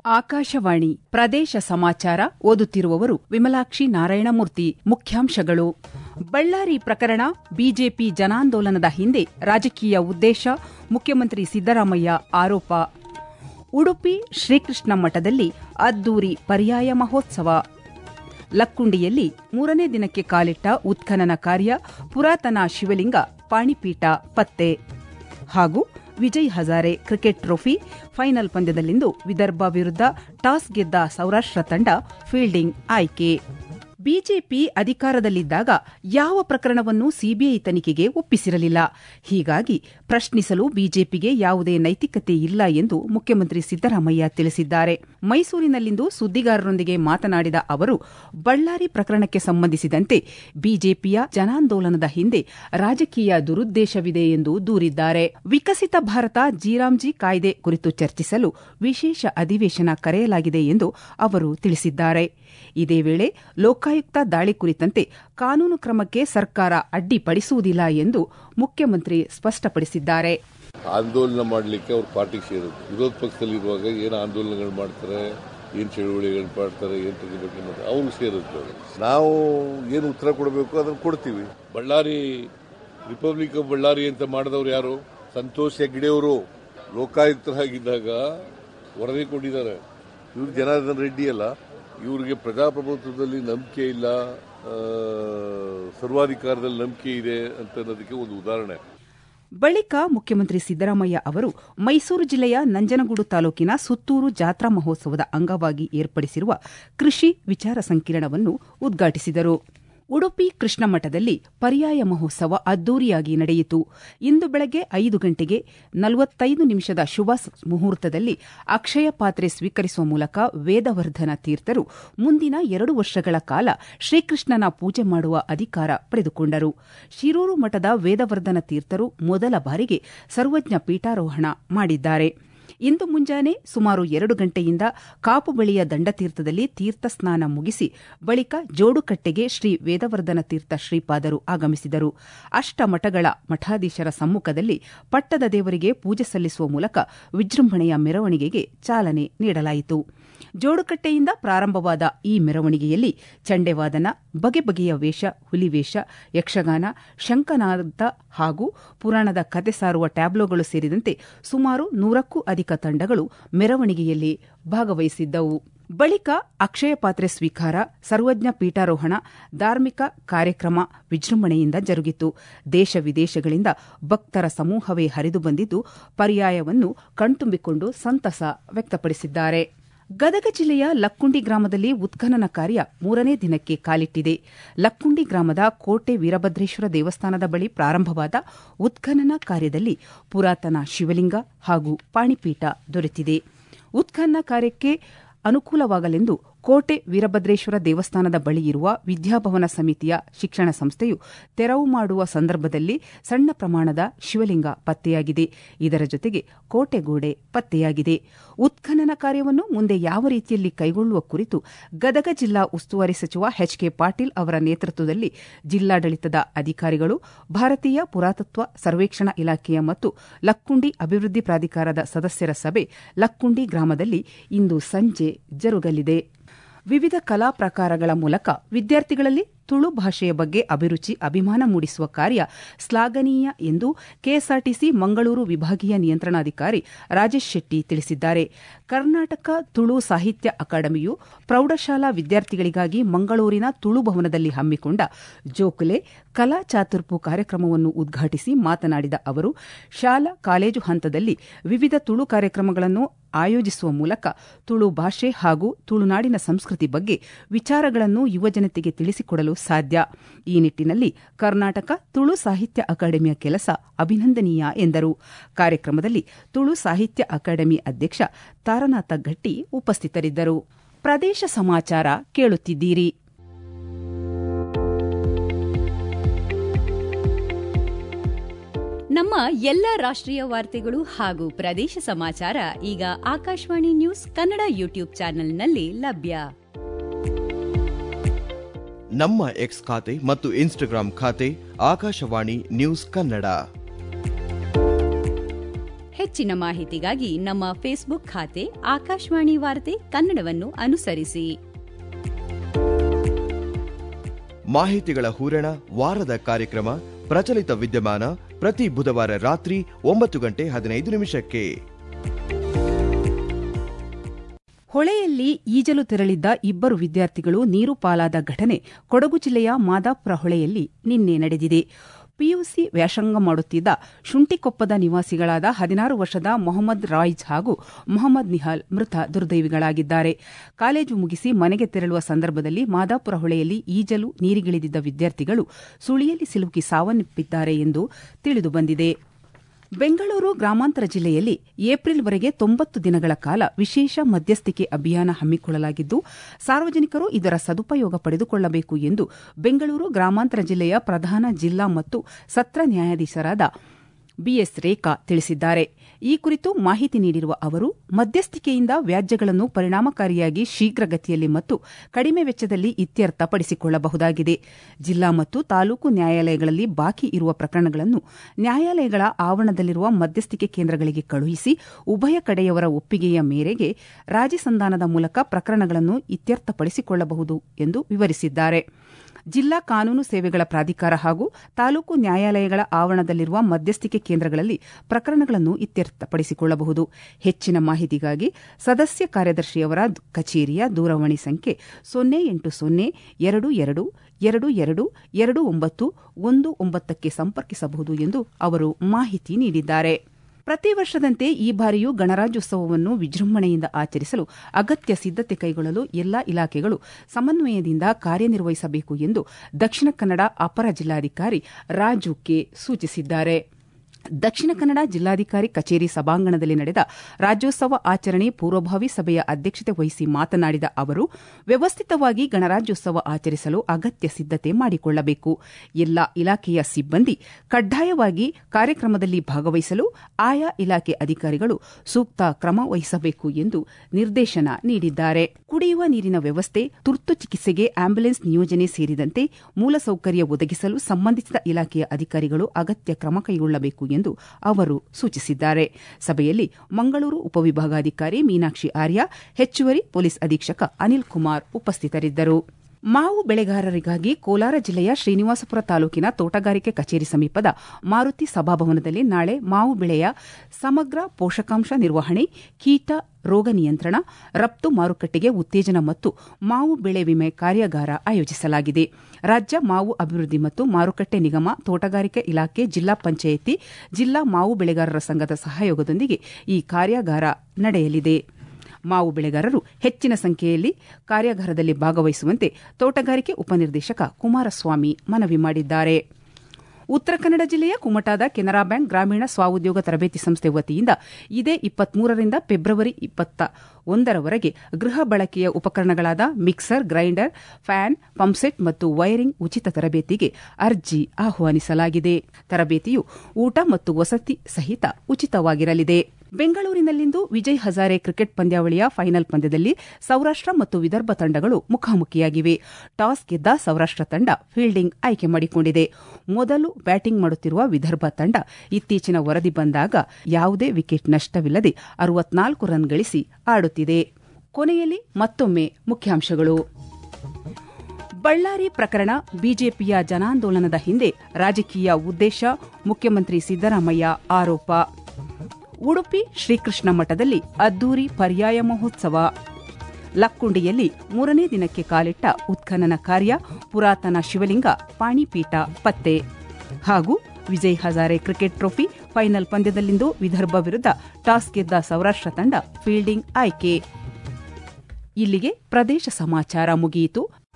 ಆಕಾಶವಾಣಿ ಪ್ರದೇಶ ಸಮಾಚಾರ ಓದುತ್ತಿರುವವರು ವಿಮಲಾಕ್ಷಿ ನಾರಾಯಣಮೂರ್ತಿ ಮುಖ್ಯಾಂಶಗಳು ಬಳ್ಳಾರಿ ಪ್ರಕರಣ ಬಿಜೆಪಿ ಜನಾಂದೋಲನದ ಹಿಂದೆ ರಾಜಕೀಯ ಉದ್ದೇಶ ಮುಖ್ಯಮಂತ್ರಿ ಸಿದ್ದರಾಮಯ್ಯ ಆರೋಪ ಉಡುಪಿ ಶ್ರೀಕೃಷ್ಣ ಮಠದಲ್ಲಿ ಅದ್ದೂರಿ ಪರ್ಯಾಯ ಮಹೋತ್ಸವ ಲಕ್ಕುಂಡಿಯಲ್ಲಿ ಮೂರನೇ ದಿನಕ್ಕೆ ಕಾಲಿಟ್ಟ ಉತ್ಖನನ ಕಾರ್ಯ ಪುರಾತನ ಶಿವಲಿಂಗ ಪಾಣಿಪೀಠ ಪತ್ತೆ ಹಾಗೂ Vijay Hazare cricket trophy final ಪಂದ್ಯದಲ್ಲಿಂದು ವಿದರ್ಭ ವಿರುದ್ಧ ಟಾಸ್ ಗೆದ್ದ ಸೌರಾಷ್ಟ್ರ ತಂಡ ಫೀಲ್ಡಿಂಗ್ ಆಯ್ಕೆ ಬಿಜೆಪಿ ಅಧಿಕಾರದಲ್ಲಿದ್ದಾಗ ಯಾವ ಪ್ರಕರಣವನ್ನು ಸಿಬಿಐ ತನಿಖೆಗೆ ಒಪ್ಪಿಸಿರಲಿಲ್ಲ ಹೀಗಾಗಿ ಪ್ರಶ್ನಿಸಲು ಬಿಜೆಪಿಗೆ ಯಾವುದೇ ನೈತಿಕತೆ ಇಲ್ಲ ಎಂದು ಮುಖ್ಯಮಂತ್ರಿ ಸಿದ್ದರಾಮಯ್ಯ ತಿಳಿಸಿದ್ದಾರೆ ಮೈಸೂರಿನಲ್ಲಿಂದು ಸುದ್ದಿಗಾರರೊಂದಿಗೆ ಮಾತನಾಡಿದ ಅವರು ಬಳ್ಳಾರಿ ಪ್ರಕರಣಕ್ಕೆ ಸಂಬಂಧಿಸಿದಂತೆ ಬಿಜೆಪಿಯ ಜನಾಂದೋಲನದ ಹಿಂದೆ ರಾಜಕೀಯ ದುರುದ್ದೇಶವಿದೆ ಎಂದು ದೂರಿದ್ದಾರೆ ವಿಕಸಿತ ಭಾರತ ಜೀರಾಮ್ಜಿ ಕಾಯ್ದೆ ಕುರಿತು ಚರ್ಚಿಸಲು ವಿಶೇಷ ಅಧಿವೇಶನ ಕರೆಯಲಾಗಿದೆ ಎಂದು ಅವರು ತಿಳಿಸಿದ್ದಾರೆ ಇದೇ ವೇಳೆ ಲೋಕಾಯುಕ್ತ ದಾಳಿ ಕುರಿತಂತೆ ಕಾನೂನು ಕ್ರಮಕ್ಕೆ ಸರ್ಕಾರ ಅಡ್ಡಿಪಡಿಸುವುದಿಲ್ಲ ಎಂದು ಮುಖ್ಯಮಂತ್ರಿ ಸ್ಪಷ್ಟಪಡಿಸಿದ್ದಾರೆ ಆಂದೋಲನ ಮಾಡಲಿಕ್ಕೆ ಅವ್ರ ಪಾರ್ಟಿಗೆ ಸೇರುತ್ತೆ ವಿರೋಧ ಪಕ್ಷದಲ್ಲಿರುವಾಗ ಏನು ಆಂದೋಲನಗಳು ಮಾಡ್ತಾರೆ ಏನು ಚಳುವಳಿಗಳು ಮಾಡ್ತಾರೆ ಏನು ಪ್ರತಿಭಟನೆ ಮಾಡ್ತಾರೆ ಅವ್ರಿಗೆ ಸೇರುತ್ತೆ ಅದು. ನಾವು ಏನು ಉತ್ತರ ಕೊಡಬೇಕು ಅದನ್ನು ಕೊಡ್ತೀವಿ ಬಳ್ಳಾರಿ ರಿಪಬ್ಲಿಕ್ ಆಫ್ ಬಳ್ಳಾರಿ ಅಂತ ಮಾಡಿದವರು ಯಾರು ಸಂತೋಷ್ ಹೆಗ್ಡೆ ಅವರು ಲೋಕಾಯುಕ್ತರಾಗಿದ್ದಾಗ ವರದಿ ಕೊಟ್ಟಿದ್ದಾರೆ ಇವ್ರು ಜನಾರ್ದನ್ ರೆಡ್ಡಿ ಅಲ್ಲ ಇವ್ರಿಗೆ ಪ್ರಜಾಪ್ರಭುತ್ವದಲ್ಲಿ ನಂಬಿಕೆ ಇಲ್ಲ ಆ, ಸರ್ವಾಧಿಕಾರದಲ್ಲಿ ನಂಬಿಕೆ ಇದೆ ಅಂತ ಅನ್ನೋದಕ್ಕೆ ಒಂದು ಉದಾಹರಣೆ ಬಳಿಕ ಮುಖ್ಯಮಂತ್ರಿ ಸಿದ್ದರಾಮಯ್ಯ ಅವರು ಮೈಸೂರು ಜಿಲ್ಲೆಯ ನಂಜನಗೂಡು ತಾಲೂಕಿನ ಸುತ್ತೂರು ಜಾತ್ರಾ ಮಹೋತ್ಸವದ ಅಂಗವಾಗಿ ಏರ್ಪಡಿಸಿರುವ ಕೃಷಿ ವಿಚಾರ ಸಂಕಿರಣವನ್ನು ಉದ್ಘಾಟಿಸಿದರು ಉಡುಪಿ ಕೃಷ್ಣ ಮಠದಲ್ಲಿ ಪರ್ಯಾಯ ಮಹೋತ್ಸವ ಅದ್ದೂರಿಯಾಗಿ ನಡೆಯಿತು ಇಂದು ಬೆಳಗ್ಗೆ ಐದು ಗಂಟೆಗೆ ನಲವತ್ತೈದು ನಿಮಿಷದ ಶುಭ ಮುಹೂರ್ತದಲ್ಲಿ ಅಕ್ಷಯ ಪಾತ್ರೆ ಸ್ವೀಕರಿಸುವ ಮೂಲಕ ವೇದವರ್ಧನ ತೀರ್ಥರು ಮುಂದಿನ ಎರಡು ವರ್ಷಗಳ ಕಾಲ ಶ್ರೀಕೃಷ್ಣನ ಪೂಜೆ ಮಾಡುವ ಅಧಿಕಾರ ಪಡೆದುಕೊಂಡರು ಶಿರೂರು ಮಠದ ವೇದವರ್ಧನ ತೀರ್ಥರು ಮೊದಲ ಬಾರಿಗೆ ಸರ್ವಜ್ಞ ಪೀಠಾರೋಹಣ ಮಾಡಿದ್ದಾರೆ ಇಂದು ಮುಂಜಾನೆ ಸುಮಾರು ಎರಡು ಗಂಟೆಯಿಂದ ಕಾಪು ಬಳಿಯ ದಂಡತೀರ್ಥದಲ್ಲಿ ತೀರ್ಥ ಸ್ನಾನ ಮುಗಿಸಿ ಬಳಿಕ ಜೋಡುಕಟ್ಟೆಗೆ ಶ್ರೀ ವೇದವರ್ಧನ ತೀರ್ಥ ಶ್ರೀಪಾದರು ಆಗಮಿಸಿದರು ಅಷ್ಟಮಠಗಳ ಮಠಾಧೀಶರ ಸಮ್ಮುಖದಲ್ಲಿ ಪಟ್ಟದ ದೇವರಿಗೆ ಪೂಜೆ ಸಲ್ಲಿಸುವ ಮೂಲಕ ವಿಜೃಂಭಣೆಯ ಮೆರವಣಿಗೆಗೆ ಚಾಲನೆ ನೀಡಲಾಯಿತು ಜೋಡುಕಟ್ಟೆಯಿಂದ ಪ್ರಾರಂಭವಾದ ಈ ಮೆರವಣಿಗೆಯಲ್ಲಿ ಚಂಡೆವಾದನ ಬಗೆ ಬಗೆಯ ವೇಷ ಹುಲಿವೇಷ ಯಕ್ಷಗಾನ ಶಂಕನಾದ ಹಾಗೂ ಪುರಾಣದ ಕತೆ ಸಾರುವ ಟ್ಯಾಬ್ಲೋಗಳು ಸೇರಿದಂತೆ ಸುಮಾರು ನೂರಕ್ಕೂ ಅಧಿಕ ತಂಡಗಳು ಮೆರವಣಿಗೆಯಲ್ಲಿ ಭಾಗವಹಿಸಿದ್ದವು ಬಳಿಕ ಅಕ್ಷಯ ಪಾತ್ರೆ ಸ್ವೀಕಾರ ಸರ್ವಜ್ಞ ಪೀಠಾರೋಹಣ ಧಾರ್ಮಿಕ ಕಾರ್ಯಕ್ರಮ ವಿಜೃಂಭಣೆಯಿಂದ ಜರುಗಿತು ದೇಶ ವಿದೇಶಗಳಿಂದ ಭಕ್ತರ ಸಮೂಹವೇ ಹರಿದು ಬಂದಿದ್ದು ಪರ್ಯಾಯವನ್ನು ಕಣ್ತುಂಬಿಕೊಂಡು ಸಂತಸ ವ್ಯಕ್ತಪಡಿಸಿದ್ದಾರೆ ಗದಗ ಜಿಲ್ಲೆಯ ಲಕ್ಕುಂಡಿ ಗ್ರಾಮದಲ್ಲಿ ಉತ್ಖನನ ಕಾರ್ಯ ಮೂರನೇ ದಿನಕ್ಕೆ ಕಾಲಿಟ್ಟಿದೆ ಲಕ್ಕುಂಡಿ ಗ್ರಾಮದ ಕೋಟೆ ವೀರಭದ್ರೇಶ್ವರ ದೇವಸ್ಥಾನದ ಬಳಿ ಪ್ರಾರಂಭವಾದ ಉತ್ಖನನ ಕಾರ್ಯದಲ್ಲಿ ಪುರಾತನ ಶಿವಲಿಂಗ ಹಾಗೂ ಪಾಣಿಪೀಠ ದೊರೆತಿದೆ ಉತ್ಖನನ ಕಾರ್ಯಕ್ಕೆ ಅನುಕೂಲವಾಗಲೆಂದು ಕೋಟೆ ವೀರಭದ್ರೇಶ್ವರ ದೇವಸ್ಥಾನದ ಬಳಿ ಇರುವ ವಿದ್ಯಾಭವನ ಸಮಿತಿಯ ಶಿಕ್ಷಣ ಸಂಸ್ಥೆಯು ತೆರವು ಮಾಡುವ ಸಂದರ್ಭದಲ್ಲಿ ಸಣ್ಣ ಪ್ರಮಾಣದ ಶಿವಲಿಂಗ ಪತ್ತೆಯಾಗಿದೆ ಇದರ ಜೊತೆಗೆ ಕೋಟೆಗೋಡೆ ಪತ್ತೆಯಾಗಿದೆ ಉತ್ಖನನ ಕಾರ್ಯವನ್ನು ಮುಂದೆ ಯಾವ ರೀತಿಯಲ್ಲಿ ಕೈಗೊಳ್ಳುವ ಕುರಿತು ಗದಗ ಜಿಲ್ಲಾ ಉಸ್ತುವಾರಿ ಸಚಿವ ಎಚ್ ಕೆ ಪಾಟೀಲ್ ಅವರ ನೇತೃತ್ವದಲ್ಲಿ ಜಿಲ್ಲಾಡಳಿತದ ಅಧಿಕಾರಿಗಳು ಭಾರತೀಯ ಪುರಾತತ್ವ ಸರ್ವೇಕ್ಷಣಾ ಇಲಾಖೆಯ ಮತ್ತು ಲಕ್ಕುಂಡಿ ಅಭಿವೃದ್ಧಿ ಪ್ರಾಧಿಕಾರದ ಸದಸ್ಯರ ಸಭೆ ಲಕ್ಕುಂಡಿ ಗ್ರಾಮದಲ್ಲಿ ಇಂದು ಸಂಜೆ ಜರುಗಲಿದೆ ವಿವಿಧ ಕಲಾ ಪ್ರಕಾರಗಳ ಮೂಲಕ ವಿದ್ಯಾರ್ಥಿಗಳಲ್ಲಿ ತುಳು ಭಾಷೆಯ ಬಗ್ಗೆ ಅಭಿರುಚಿ ಅಭಿಮಾನ ಮೂಡಿಸುವ ಕಾರ್ಯ ಶ್ಲಾಘನೀಯ ಎಂದು ಕೆಎಸ್ಆರ್ಟಿಸಿ ಮಂಗಳೂರು ವಿಭಾಗೀಯ ನಿಯಂತ್ರಣಾಧಿಕಾರಿ ರಾಜೇಶ್ ಶೆಟ್ಟಿ ತಿಳಿಸಿದ್ದಾರೆ ಕರ್ನಾಟಕ ತುಳು ಸಾಹಿತ್ಯ ಅಕಾಡೆಮಿಯು ಪ್ರೌಢಶಾಲಾ ವಿದ್ಯಾರ್ಥಿಗಳಿಗಾಗಿ ಮಂಗಳೂರಿನ ತುಳು ಭವನದಲ್ಲಿ ಹಮ್ಮಿಕೊಂಡ ಜೋಕುಲೆ ಕಲಾ ಚಾತುರ್ಪು ಕಾರ್ಯಕ್ರಮವನ್ನು ಉದ್ಘಾಟಿಸಿ ಮಾತನಾಡಿದ ಅವರು ಶಾಲಾ ಕಾಲೇಜು ಹಂತದಲ್ಲಿ ವಿವಿಧ ತುಳು ಕಾರ್ಯಕ್ರಮಗಳನ್ನು ಆಯೋಜಿಸುವ ಮೂಲಕ ತುಳು ಭಾಷೆ ಹಾಗೂ ತುಳುನಾಡಿನ ಸಂಸ್ಕೃತಿ ಬಗ್ಗೆ ವಿಚಾರಗಳನ್ನು ಯುವಜನತೆಗೆ ತಿಳಿಸಿಕೊಡಲು ಸಾಧ್ಯ ಈ ನಿಟ್ಟಿನಲ್ಲಿ ಕರ್ನಾಟಕ ತುಳು ಸಾಹಿತ್ಯ ಅಕಾಡೆಮಿಯ ಕೆಲಸ ಅಭಿನಂದನೀಯ ಎಂದರು ಕಾರ್ಯಕ್ರಮದಲ್ಲಿ ತುಳು ಸಾಹಿತ್ಯ ಅಕಾಡೆಮಿ ಅಧ್ಯಕ್ಷ ತಾರನಾಥ ಗಟ್ಟಿ ಉಪಸ್ಥಿತರಿದ್ದರು ಪ್ರದೇಶ ಸಮಾಚಾರ ಕೇಳುತ್ತಿದ್ದೀರಿ ನಮ್ಮ ಎಲ್ಲ ರಾಷ್ಟ್ರೀಯ ವಾರ್ತೆಗಳು ಹಾಗೂ ಪ್ರದೇಶ ಸಮಾಚಾರ ಈಗ ಆಕಾಶವಾಣಿ ನ್ಯೂಸ್ ಕನ್ನಡ ಯೂಟ್ಯೂಬ್ ಚಾನೆಲ್ನಲ್ಲಿ ಲಭ್ಯ ನಮ್ಮ ಎಕ್ಸ್ ಖಾತೆ ಮತ್ತು ಇನ್ಸ್ಟಾಗ್ರಾಂ ಖಾತೆ ಆಕಾಶವಾಣಿ ನ್ಯೂಸ್ ಕನ್ನಡ ಹೆಚ್ಚಿನ ಮಾಹಿತಿಗಾಗಿ ನಮ್ಮ ಫೇಸ್ಬುಕ್ ಖಾತೆ ಆಕಾಶವಾಣಿ ವಾರ್ತೆ ಕನ್ನಡವನ್ನು ಅನುಸರಿಸಿ ಮಾಹಿತಿಗಳ ಹೂರಣ ವಾರದ ಕಾರ್ಯಕ್ರಮ ಪ್ರಚಲಿತ ವಿದ್ಯಮಾನ ಪ್ರತಿ ಬುಧವಾರ ರಾತ್ರಿ ಒಂಬತ್ತು ಗಂಟೆ ಹದಿನೈದು ನಿಮಿಷಕ್ಕೆ ಹೊಳೆಯಲ್ಲಿ ಈಜಲು ತೆರಳಿದ್ದ ಇಬ್ಬರು ವಿದ್ಯಾರ್ಥಿಗಳು ನೀರು ಪಾಲಾದ ಘಟನೆ ಕೊಡಗು ಜಿಲ್ಲೆಯ ಮಾದಾಪುರ ಹೊಳೆಯಲ್ಲಿ ನಿನ್ನೆ ನಡೆದಿದೆ ಪಿಯುಸಿ ವ್ಯಾಸಂಗ ಮಾಡುತ್ತಿದ್ದ ಶುಂಠಿಕೊಪ್ಪದ ನಿವಾಸಿಗಳಾದ ಹದಿನಾರು ವರ್ಷದ ಮೊಹಮ್ಮದ್ ರಾಯ್ಜ್ ಹಾಗೂ ಮೊಹಮ್ಮದ್ ನಿಹಾಲ್ ಮೃತ ದುರ್ದೈವಿಗಳಾಗಿದ್ದಾರೆ ಕಾಲೇಜು ಮುಗಿಸಿ ಮನೆಗೆ ತೆರಳುವ ಸಂದರ್ಭದಲ್ಲಿ ಮಾದಾಪುರ ಹೊಳೆಯಲ್ಲಿ ಈಜಲು ನೀರಿಗಿಳಿದಿದ್ದ ವಿದ್ಯಾರ್ಥಿಗಳು ಸುಳಿಯಲ್ಲಿ ಸಿಲುಕಿ ಸಾವನ್ನಪ್ಪಿದ್ದಾರೆ ಎಂದು ತಿಳಿದುಬಂದಿದೆ ಬೆಂಗಳೂರು ಗ್ರಾಮಾಂತರ ಜಿಲ್ಲೆಯಲ್ಲಿ ಏಪ್ರಿಲ್ವರೆಗೆ ತೊಂಬತ್ತು ದಿನಗಳ ಕಾಲ ವಿಶೇಷ ಮಧ್ಯಸ್ಥಿಕೆ ಅಭಿಯಾನ ಹಮ್ಮಿಕೊಳ್ಳಲಾಗಿದ್ದು ಸಾರ್ವಜನಿಕರು ಇದರ ಸದುಪಯೋಗ ಪಡೆದುಕೊಳ್ಳಬೇಕು ಎಂದು ಬೆಂಗಳೂರು ಗ್ರಾಮಾಂತರ ಜಿಲ್ಲೆಯ ಪ್ರಧಾನ ಜಿಲ್ಲಾ ಮತ್ತು ಸತ್ರ ನ್ಯಾಯಾಧೀಶರಾದ ಬಿಎಸ್ ರೇಖಾ ತಿಳಿಸಿದ್ದಾರೆ ಈ ಕುರಿತು ಮಾಹಿತಿ ನೀಡಿರುವ ಅವರು ಮಧ್ಯಸ್ಥಿಕೆಯಿಂದ ವ್ಯಾಜ್ಯಗಳನ್ನು ಪರಿಣಾಮಕಾರಿಯಾಗಿ ಶೀಘ್ರಗತಿಯಲ್ಲಿ ಮತ್ತು ಕಡಿಮೆ ವೆಚ್ಚದಲ್ಲಿ ಇತ್ಯರ್ಥಪಡಿಸಿಕೊಳ್ಳಬಹುದಾಗಿದೆ ಜಿಲ್ಲಾ ಮತ್ತು ತಾಲೂಕು ನ್ಯಾಯಾಲಯಗಳಲ್ಲಿ ಬಾಕಿ ಇರುವ ಪ್ರಕರಣಗಳನ್ನು ನ್ಯಾಯಾಲಯಗಳ ಆವರಣದಲ್ಲಿರುವ ಮಧ್ಯಸ್ಥಿಕೆ ಕೇಂದ್ರಗಳಿಗೆ ಕಳುಹಿಸಿ ಉಭಯ ಕಡೆಯವರ ಒಪ್ಪಿಗೆಯ ಮೇರೆಗೆ ರಾಜಿ ಸಂಧಾನದ ಮೂಲಕ ಪ್ರಕರಣಗಳನ್ನು ಇತ್ಯರ್ಥಪಡಿಸಿಕೊಳ್ಳಬಹುದು ಎಂದು ವಿವರಿಸಿದ್ದಾರೆ ಜಿಲ್ಲಾ ಕಾನೂನು ಸೇವೆಗಳ ಪ್ರಾಧಿಕಾರ ಹಾಗೂ ತಾಲೂಕು ನ್ಯಾಯಾಲಯಗಳ ಆವರಣದಲ್ಲಿರುವ ಮಧ್ಯಸ್ಥಿಕೆ ಕೇಂದ್ರಗಳಲ್ಲಿ ಪ್ರಕರಣಗಳನ್ನು ಇತ್ಯರ್ಥಪಡಿಸಿಕೊಳ್ಳಬಹುದು ಹೆಚ್ಚಿನ ಮಾಹಿತಿಗಾಗಿ ಸದಸ್ಯ ಕಾರ್ಯದರ್ಶಿಯವರ ಕಚೇರಿಯ ದೂರವಾಣಿ ಸಂಖ್ಯೆ ಸೊನ್ನೆ ಎಂಟು ಸೊನ್ನೆ ಎರಡು ಎರಡು ಎರಡು ಎರಡು ಎರಡು ಒಂಬತ್ತು ಒಂದು ಒಂಬತ್ತಕ್ಕೆ ಸಂಪರ್ಕಿಸಬಹುದು ಎಂದು ಅವರು ಮಾಹಿತಿ ನೀಡಿದ್ದಾರೆ ಪ್ರತಿ ವರ್ಷದಂತೆ ಈ ಬಾರಿಯೂ ಗಣರಾಜ್ಯೋತ್ಸವವನ್ನು ವಿಜೃಂಭಣೆಯಿಂದ ಆಚರಿಸಲು ಅಗತ್ಯ ಸಿದ್ದತೆ ಕೈಗೊಳ್ಳಲು ಎಲ್ಲಾ ಇಲಾಖೆಗಳು ಸಮನ್ವಯದಿಂದ ಕಾರ್ಯನಿರ್ವಹಿಸಬೇಕು ಎಂದು ದಕ್ಷಿಣ ಕನ್ನಡ ಅಪರ ಜಿಲ್ಲಾಧಿಕಾರಿ ರಾಜು ಕೆ ಸೂಚಿಸಿದ್ದಾರೆ ದಕ್ಷಿಣ ಕನ್ನಡ ಜಿಲ್ಲಾಧಿಕಾರಿ ಕಚೇರಿ ಸಭಾಂಗಣದಲ್ಲಿ ನಡೆದ ರಾಜ್ಯೋತ್ಸವ ಆಚರಣೆ ಪೂರ್ವಭಾವಿ ಸಭೆಯ ಅಧ್ಯಕ್ಷತೆ ವಹಿಸಿ ಮಾತನಾಡಿದ ಅವರು ವ್ಯವಸ್ಥಿತವಾಗಿ ಗಣರಾಜ್ಯೋತ್ಸವ ಆಚರಿಸಲು ಅಗತ್ಯ ಸಿದ್ದತೆ ಮಾಡಿಕೊಳ್ಳಬೇಕು ಎಲ್ಲಾ ಇಲಾಖೆಯ ಸಿಬ್ಬಂದಿ ಕಡ್ಡಾಯವಾಗಿ ಕಾರ್ಯಕ್ರಮದಲ್ಲಿ ಭಾಗವಹಿಸಲು ಆಯಾ ಇಲಾಖೆ ಅಧಿಕಾರಿಗಳು ಸೂಕ್ತ ಕ್ರಮ ವಹಿಸಬೇಕು ಎಂದು ನಿರ್ದೇಶನ ನೀಡಿದ್ದಾರೆ ಕುಡಿಯುವ ನೀರಿನ ವ್ಯವಸ್ಥೆ ತುರ್ತು ಚಿಕಿತ್ಸೆಗೆ ಆಂಬ್ಯುಲೆನ್ಸ್ ನಿಯೋಜನೆ ಸೇರಿದಂತೆ ಮೂಲಸೌಕರ್ಯ ಒದಗಿಸಲು ಸಂಬಂಧಿಸಿದ ಇಲಾಖೆಯ ಅಧಿಕಾರಿಗಳು ಅಗತ್ಯ ಕ್ರಮ ಕೈಗೊಳ್ಳಬೇಕು ಎಂದು ಅವರು ಸೂಚಿಸಿದ್ದಾರೆ ಸಭೆಯಲ್ಲಿ ಮಂಗಳೂರು ಉಪವಿಭಾಗಾಧಿಕಾರಿ ಮೀನಾಕ್ಷಿ ಆರ್ಯ ಹೆಚ್ಚುವರಿ ಪೊಲೀಸ್ ಅಧೀಕ್ಷಕ ಅನಿಲ್ ಕುಮಾರ್ ಉಪಸ್ಥಿತರಿದ್ದರು ಮಾವು ಬೆಳೆಗಾರರಿಗಾಗಿ ಕೋಲಾರ ಜಿಲ್ಲೆಯ ಶ್ರೀನಿವಾಸಪುರ ತಾಲೂಕಿನ ತೋಟಗಾರಿಕೆ ಕಚೇರಿ ಸಮೀಪದ ಮಾರುತಿ ಸಭಾಭವನದಲ್ಲಿ ನಾಳೆ ಮಾವು ಬೆಳೆಯ ಸಮಗ್ರ ಪೋಷಕಾಂಶ ನಿರ್ವಹಣೆ ಕೀಟ ರೋಗ ನಿಯಂತ್ರಣ ರಫ್ತು ಮಾರುಕಟ್ಟೆಗೆ ಉತ್ತೇಜನ ಮತ್ತು ಮಾವು ಬೆಳೆ ವಿಮೆ ಕಾರ್ಯಾಗಾರ ಆಯೋಜಿಸಲಾಗಿದೆ ರಾಜ್ಯ ಮಾವು ಅಭಿವೃದ್ಧಿ ಮತ್ತು ಮಾರುಕಟ್ಟೆ ನಿಗಮ ತೋಟಗಾರಿಕೆ ಇಲಾಖೆ ಜಿಲ್ಲಾ ಪಂಚಾಯಿತಿ ಜಿಲ್ಲಾ ಮಾವು ಬೆಳೆಗಾರರ ಸಂಘದ ಸಹಯೋಗದೊಂದಿಗೆ ಈ ಕಾರ್ಯಾಗಾರ ನಡೆಯಲಿದೆ ಮಾವು ಬೆಳೆಗಾರರು ಹೆಚ್ಚಿನ ಸಂಖ್ಯೆಯಲ್ಲಿ ಕಾರ್ಯಾಗಾರದಲ್ಲಿ ಭಾಗವಹಿಸುವಂತೆ ತೋಟಗಾರಿಕೆ ಉಪನಿರ್ದೇಶಕ ಕುಮಾರಸ್ವಾಮಿ ಮನವಿ ಮಾಡಿದ್ದಾರೆ ಉತ್ತರ ಕನ್ನಡ ಜಿಲ್ಲೆಯ ಕುಮಟಾದ ಕೆನರಾ ಬ್ಯಾಂಕ್ ಗ್ರಾಮೀಣ ಸ್ವಉದ್ಯೋಗ ತರಬೇತಿ ಸಂಸ್ಥೆ ವತಿಯಿಂದ ಇದೇ ಇಪ್ಪತ್ಮೂರರಿಂದ ಫೆಬ್ರವರಿ ಇಪ್ಪತ್ತ ಒಂದರವರೆಗೆ ಗೃಹ ಬಳಕೆಯ ಉಪಕರಣಗಳಾದ ಮಿಕ್ಸರ್ ಗ್ರೈಂಡರ್ ಫ್ಯಾನ್ ಪಂಪ್ಸೆಟ್ ಮತ್ತು ವೈರಿಂಗ್ ಉಚಿತ ತರಬೇತಿಗೆ ಅರ್ಜಿ ಆಹ್ವಾನಿಸಲಾಗಿದೆ ತರಬೇತಿಯು ಊಟ ಮತ್ತು ವಸತಿ ಸಹಿತ ಉಚಿತವಾಗಿರಲಿದೆ ಬೆಂಗಳೂರಿನಲ್ಲಿಂದು ವಿಜಯ್ ಹಜಾರೆ ಕ್ರಿಕೆಟ್ ಪಂದ್ಯಾವಳಿಯ ಫೈನಲ್ ಪಂದ್ಯದಲ್ಲಿ ಸೌರಾಷ್ಟ ಮತ್ತು ವಿದರ್ಭ ತಂಡಗಳು ಮುಖಾಮುಖಿಯಾಗಿವೆ ಟಾಸ್ ಗೆದ್ದ ಸೌರಾಷ್ಟ ತಂಡ ಫೀಲ್ಡಿಂಗ್ ಆಯ್ಕೆ ಮಾಡಿಕೊಂಡಿದೆ ಮೊದಲು ಬ್ಯಾಟಿಂಗ್ ಮಾಡುತ್ತಿರುವ ವಿದರ್ಭ ತಂಡ ಇತ್ತೀಚಿನ ವರದಿ ಬಂದಾಗ ಯಾವುದೇ ವಿಕೆಟ್ ನಷ್ಟವಿಲ್ಲದೆ ಅರವತ್ನಾಲ್ಕು ರನ್ ಗಳಿಸಿ ಆಡುತ್ತಿದೆ ಕೊನೆಯಲ್ಲಿ ಮತ್ತೊಮ್ಮೆ ಮುಖ್ಯಾಂಶಗಳು ಬಳ್ಳಾರಿ ಪ್ರಕರಣ ಬಿಜೆಪಿಯ ಜನಾಂದೋಲನದ ಹಿಂದೆ ರಾಜಕೀಯ ಉದ್ದೇಶ ಮುಖ್ಯಮಂತ್ರಿ ಸಿದ್ದರಾಮಯ್ಯ ಆರೋಪ ಉಡುಪಿ ಶ್ರೀಕೃಷ್ಣ ಮಠದಲ್ಲಿ ಅದ್ದೂರಿ ಪರ್ಯಾಯ ಮಹೋತ್ಸವ ಲಕ್ಕುಂಡಿಯಲ್ಲಿ ಮೂರನೇ ದಿನಕ್ಕೆ ಕಾಲಿಟ್ಟ ಉತ್ಖನನ ಕಾರ್ಯ ಪುರಾತನ ಶಿವಲಿಂಗ ಪಾಣಿಪೀಠ ಪತ್ತೆ ಹಾಗೂ Vijay Hazare cricket trophy final ಪಂದ್ಯದಲ್ಲಿಂದು ವಿದರ್ಭ ವಿರುದ್ಧ ಟಾಸ್ ಗೆದ್ದ ಸೌರಾಷ್ಟ್ರ ತಂಡ ಫೀಲ್ಡಿಂಗ್ ಆಯ್ಕೆ ಇಲ್ಲಿಗೆ ಪ್ರದೇಶ ಸಮಾಚಾರ ಮುಗಿಯಿತು